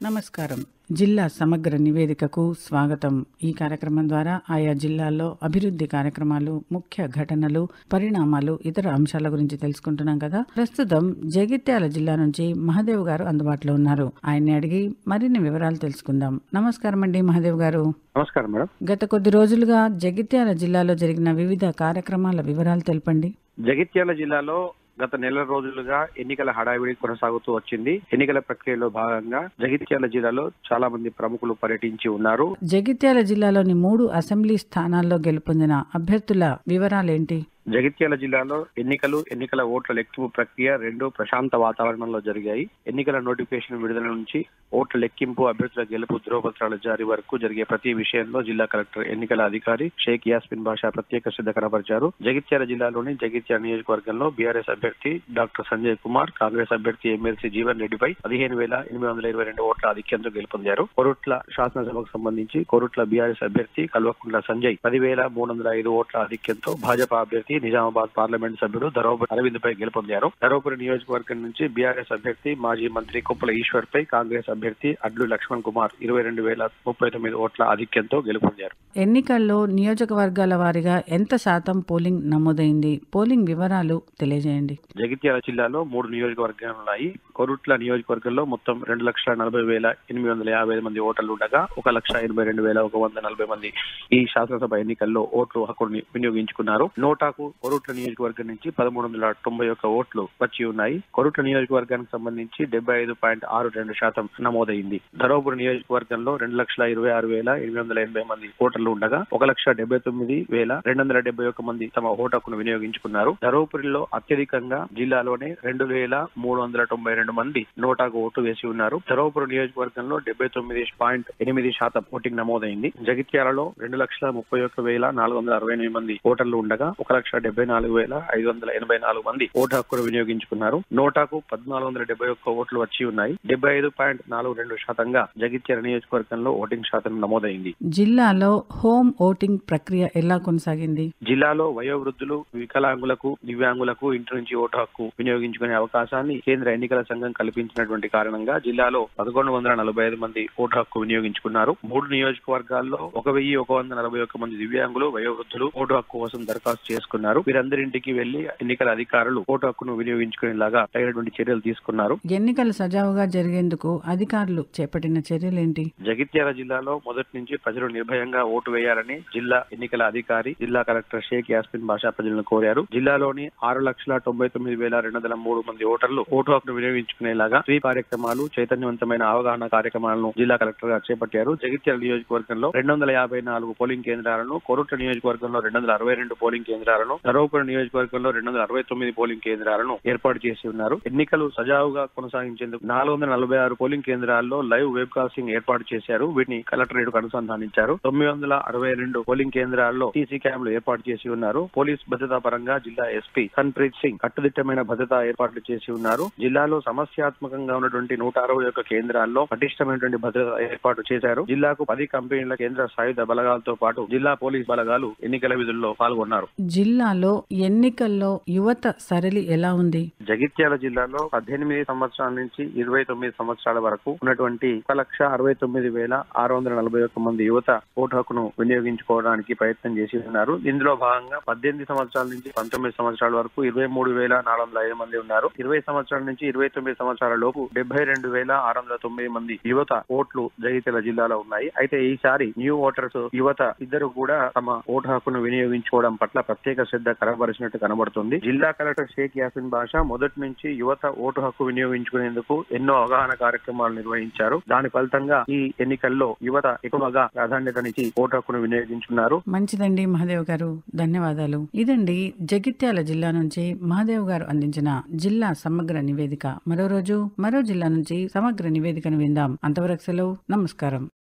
నమస్కారం జిల్లా సమగ్ర నివేదికకు స్వాగతం ఈ కార్యక్రమం ద్వారా ఆయా జిల్లాల్లో అభివృద్ధి కార్యక్రమాలు ముఖ్య ఘటనలు పరిణామాలు ఇతర అంశాల గురించి తెలుసుకుంటున్నాం కదా ప్రస్తుతం జగిత్యాల జిల్లా నుంచి మహదేవ్ గారు అందుబాటులో ఉన్నారు ఆయన్ని అడిగి మరిన్ని వివరాలు తెలుసుకుందాం నమస్కారం అండి మహదేవ్ గారు నమస్కారం మేడం గత కొద్ది రోజులుగా జగిత్యాల జిల్లాలో జరిగిన వివిధ కార్యక్రమాల వివరాలు తెలపండి జగిత్యాల జిల్లాలో గత నెల రోజులుగా ఎన్నికల హడావిడి కొనసాగుతూ వచ్చింది ఎన్నికల ప్రక్రియలో భాగంగా జగిత్యాల జిల్లాలో చాలా మంది ప్రముఖులు పర్యటించి ఉన్నారు జగిత్యాల జిల్లాలోని మూడు అసెంబ్లీ స్థానాల్లో గెలుపొందిన అభ్యర్థుల వివరాలేంటి జగిత్యాల జిల్లాలో ఎన్నికలు ఎన్నికల ఓట్ల లెక్కింపు ప్రక్రియ రెండు ప్రశాంత వాతావరణంలో జరిగాయి ఎన్నికల నోటిఫికేషన్ విడుదల నుంచి ఓట్ల లెక్కింపు అభ్యర్థుల గెలుపు ధ్రువపత్రాల జారీ వరకు జరిగే ప్రతి విషయంలో జిల్లా కలెక్టర్ ఎన్నికల అధికారి షేక్ యాస్మిన్ బాషా ప్రత్యేక శ్రద్ధ కనబరిచారు జగిత్యాల జిల్లాలోని జగిత్యాల నియోజకవర్గంలో బీఆర్ఎస్ అభ్యర్థి డాక్టర్ సంజయ్ కుమార్ కాంగ్రెస్ అభ్యర్థి ఎమ్మెల్సీ జీవన్ రెడ్డిపై పదిహేను వేల ఎనిమిది వందల ఇరవై రెండు ఓట్ల ఆధిక్యంతో గెలుపొందారు కొరుట్ల శాసనసభకు సంబంధించి కొరుట్ల బీఆర్ఎస్ అభ్యర్థి కల్వకుంట్ల సంజయ్ పదివేల మూడు వందల ఐదు ఓట్ల ఆధిక్యంతో భాజపా అభ్యర్థి నిజామాబాద్ పార్లమెంట్ సభ్యుడు ధరోపతి అరవింద్ పై గెలుపొందారు ధరోపురి నియోజకవర్గం నుంచి బీఆర్ఎస్ అభ్యర్థి మాజీ మంత్రి కుప్పల ఈశ్వర్ పై కాంగ్రెస్ అభ్యర్థి అడ్లు లక్ష్మణ్ కుమార్ ఇరవై రెండు వేల ముప్పై తొమ్మిది ఓట్ల ఆధిక్యంతో గెలుపొందారు ఎన్నికల్లో నియోజకవర్గాల వారీగా ఎంత శాతం పోలింగ్ నమోదైంది పోలింగ్ వివరాలు తెలియజేయండి జగిత్యాల జిల్లాలో మూడు నియోజకవర్గాలు ఉన్నాయి కొరుట్ల నియోజకవర్గంలో మొత్తం రెండు లక్షల నలభై వేల ఎనిమిది వందల యాభై ఐదు మంది ఓటర్లు ఉండగా ఒక లక్ష ఎనభై రెండు వేల ఒక వంద నలభై మంది ఈ శాసనసభ ఎన్నికల్లో ఓట్లు హక్కుని వినియోగించుకున్నారు నోటాకు కొరుట్ల నియోజకవర్గం నుంచి పదమూడు వందల తొంభై ఒక్క ఓట్లు వచ్చి ఉన్నాయి కొరుట్ల నియోజకవర్గానికి సంబంధించి డెబ్బై ఐదు పాయింట్ ఆరు రెండు శాతం నమోదైంది ధరోపురి నియోజకవర్గంలో రెండు లక్షల ఇరవై ఆరు వేల ఎనిమిది వందల ఎనభై మంది ఓటర్లు ఉండగా ఒక లక్ష డెబ్బై తొమ్మిది వేల రెండు వందల డెబ్బై ఒక్క మంది తమ ఓటు హక్కును వినియోగించుకున్నారు ధరోపురిలో అత్యధికంగా జిల్లాలోనే రెండు వేల మూడు వందల తొంభై రెండు మంది నోటాకు ఓటు వేసి ఉన్నారు ధరోపురి నియోజకవర్గంలో డెబ్బై తొమ్మిది పాయింట్ ఎనిమిది శాతం ఓటింగ్ నమోదైంది జగిత్యాలలో రెండు లక్షల ముప్పై ఒక్క వేల నాలుగు వందల అరవై ఎనిమిది మంది ఓటర్లు ఉండగా ఒక లక్ష డెబ్బై నాలుగు వేల ఐదు వందల ఎనభై నాలుగు మంది ఓటు హక్కును వినియోగించుకున్నారు నోటాకు పద్నాలుగు వందల డెబ్బై ఒక్క ఓట్లు వచ్చి ఉన్నాయి డెబ్బై ఐదు పాయింట్ నాలుగు రెండు శాతంగా జగిత్యాల నియోజకవర్గంలో ఓటింగ్ శాతం నమోదైంది జిల్లాలో హోమ్ ఓటింగ్ ప్రక్రియ ఎలా కొనసాగింది జిల్లాలో వయోవృద్ధులు వికలాంగులకు దివ్యాంగులకు ఇంటి నుంచి ఓటు హక్కు వినియోగించుకునే అవకాశాన్ని కేంద్ర ఎన్నికల సంఘం కల్పించినటువంటి కారణంగా జిల్లాలో పదకొండు వందల నలభై ఐదు మంది ఓటు హక్కు వినియోగించుకున్నారు మూడు నియోజకవర్గాల్లో ఒక వెయ్యి ఒక వంద నలభై ఒక్క మంది దివ్యాంగులు వయోవృద్ధులు ఓటు హక్కు కోసం దరఖాస్తు చేసుకున్నారు వీరందరింటికి వెళ్లి ఎన్నికల అధికారులు ఓటు హక్కును వినియోగించుకునేలాగా తగినటువంటి చర్యలు తీసుకున్నారు ఎన్నికలు సజావుగా జరిగేందుకు అధికారులు చేపట్టిన చర్యలేంటి జగిత్యాల జిల్లాలో మొదటి నుంచి ప్రజలు నిర్భయంగా ఓటు వేయాలని జిల్లా ఎన్నికల అధికారి జిల్లా కలెక్టర్ షేక్ యాస్మిన్ బాషా ప్రజలను కోరారు జిల్లాలోని ఆరు లక్షల తొంభై తొమ్మిది వేల రెండు వందల మూడు మంది ఓటర్లు ఓటు హక్కును వినియోగించుకునేలాగా స్వీ కార్యక్రమాలు చైతన్యవంతమైన అవగాహన కార్యక్రమాలను జిల్లా కలెక్టర్ గారు చేపట్టారు జగిత్యాల నియోజకవర్గంలో రెండు వందల యాభై నాలుగు పోలింగ్ కేంద్రాలను కొరుట్ల నియోజకవర్గంలో రెండు వందల అరవై రెండు పోలింగ్ కేంద్రాలను ధరోపురం నియోజకవర్గంలో రెండు వందల అరవై తొమ్మిది పోలింగ్ కేంద్రాలను ఏర్పాటు చేసి ఉన్నారు ఎన్నికలు సజావుగా కొనసాగించేందుకు నాలుగు వందల నలభై ఆరు పోలింగ్ కేంద్రాల్లో లైవ్ వెబ్ కాస్టింగ్ ఏర్పాటు చేశారు వీటిని కలెక్టరేట్ కు అనుసంధానించారు తొమ్మిది వందల అరవై రెండు పోలింగ్ కేంద్రాల్లో సీసీ క్యామ్లు ఏర్పాటు చేసి ఉన్నారు పోలీస్ భద్రతా పరంగా జిల్లా ఎస్పీ సన్ప్రీత్ సింగ్ కట్టుదిట్టమైన భద్రతా ఏర్పాట్లు చేసి ఉన్నారు జిల్లాలో సమస్యాత్మకంగా ఉన్నటువంటి నూట అరవై ఒక్క కేంద్రాల్లో పటిష్టమైనటువంటి భద్రత ఏర్పాటు చేశారు జిల్లాకు పది కంపెనీల కేంద్ర సాయుధ బలగాలతో పాటు జిల్లా పోలీస్ బలగాలు ఎన్నికల విధుల్లో పాల్గొన్నారు జిల్లాలో ఎన్నికల్లో యువత సరళి ఎలా ఉంది జగిత్యాల జిల్లాలో పద్దెనిమిది సంవత్సరాల నుంచి ఇరవై తొమ్మిది సంవత్సరాల వరకు ఉన్నటువంటి ఒక లక్ష అరవై తొమ్మిది వేల ఆరు వందల నలభై ఒక్క మంది యువత ఓటు హక్కును వినియోగించుకోవడానికి ప్రయత్నం చేసి ఉన్నారు ఇందులో భాగంగా పద్దెనిమిది సంవత్సరాల నుంచి పంతొమ్మిది సంవత్సరాల వరకు ఇరవై మూడు వేల నాలుగు వందల ఐదు మంది ఉన్నారు ఇరవై సంవత్సరాల నుంచి ఇరవై తొమ్మిది సంవత్సరాల లోపు డెబ్బై రెండు వేల ఆరు వందల తొమ్మిది మంది యువత ఓట్లు జగిత్యాల జిల్లాలో ఉన్నాయి అయితే ఈసారి న్యూ ఓటర్స్ యువత ఇద్దరు కూడా తమ ఓటు హక్కును వినియోగించుకోవడం పట్ల ప్రత్యేక శ్రద్ధ కనబరిచినట్టు కనబడుతుంది జిల్లా కలెక్టర్ షేక్ యాసిన్ బాషా మొదటి నుంచి యువత ఓటు హక్కు వినియోగించుకునేందుకు ఎన్నో అవగాహన కార్యక్రమాలు నిర్వహించారు దాని ఫలితంగా ఈ ఎన్నికల్లో యువత ఎక్కువగా ప్రాధాన్యతనిచ్చి ఓటు హక్కును వినియోగించుకున్నారు మంచిదండి మహాదేవ్ గారు ధన్యవాదాలు ఇదండి జగిత్యాల జిల్లా నుంచి మహాదేవ్ గారు అందించిన జిల్లా సమగ్ర నివేదిక మరో రోజు మరో జిల్లా నుంచి సమగ్ర నివేదికను విందాం అంతవరకు సెలవు నమస్కారం